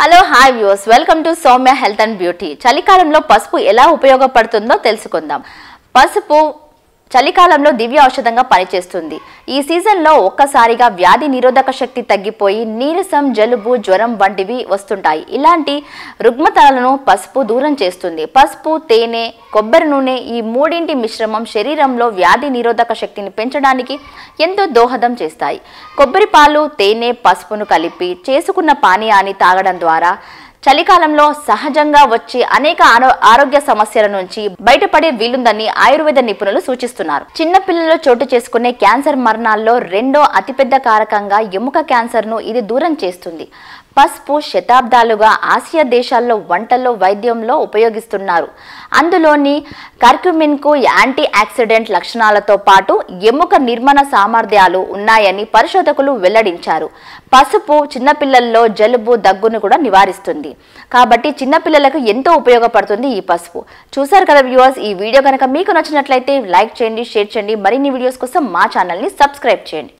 hello hi views welcome to Soumya health and beauty చలికాలంలో పసుపు ఎలా ఉపయోగపడుతుందో తెలుసుకుందాం పసుపు చలికాలంలో దివ్య ఔషధంగా పనిచేస్తుంది ఈ సీజన్లో ఒక్కసారిగా వ్యాధి నిరోధక శక్తి తగ్గిపోయి నీరసం జలుబు జ్వరం వంటివి వస్తుంటాయి ఇలాంటి రుగ్మతలను పసుపు దూరం చేస్తుంది పసుపు తేనె కొబ్బరి నూనె ఈ మూడింటి మిశ్రమం శరీరంలో వ్యాధి నిరోధక శక్తిని పెంచడానికి ఎంతో దోహదం చేస్తాయి కొబ్బరి పాలు తేనె పసుపును కలిపి చేసుకున్న పానీయాన్ని తాగడం ద్వారా చలికాలంలో సహజంగా వచ్చే అనేక ఆరో- ఆరోగ్య సమస్యల నుంచి బయటపడే వీలుందని ఆయుర్వేద నిపుణులు సూచిస్తున్నారు చిన్నపిల్లల్లో చోటు చేసుకునే క్యాన్సర్ మరణాల్లో రెండో అతిపెద్ద కారకంగా ఎముక క్యాన్సర్ను ఇది దూరం చేస్తుంది పసుపు శతాబ్దాలుగా ఆసియా దేశాల్లో వంటల్లో వైద్యంలో ఉపయోగిస్తున్నారు అందులోని కర్క్యుమిన్కు యాంటీ ఆక్సిడెంట్ లక్షణాలతో పాటు ఎముక నిర్మాణ సామర్థ్యాలు ఉన్నాయని పరిశోధకులు వెల్లడించారు పసుపు చిన్నపిల్లల్లో జలుబు దగ్గును కూడా నివారిస్తుంది కాబట్టి చిన్నపిల్లలకు ఎంతో ఉపయోగపడుతుంది ఈ పసుపు చూసారు కదా వ్యూవర్స్ ఈ వీడియో కనుక మీకు నచ్చినట్లయితే లైక్ చేయండి షేర్ చేయండి మరిన్ని వీడియోస్ కోసం మా ఛానల్ని సబ్స్క్రైబ్ చేయండి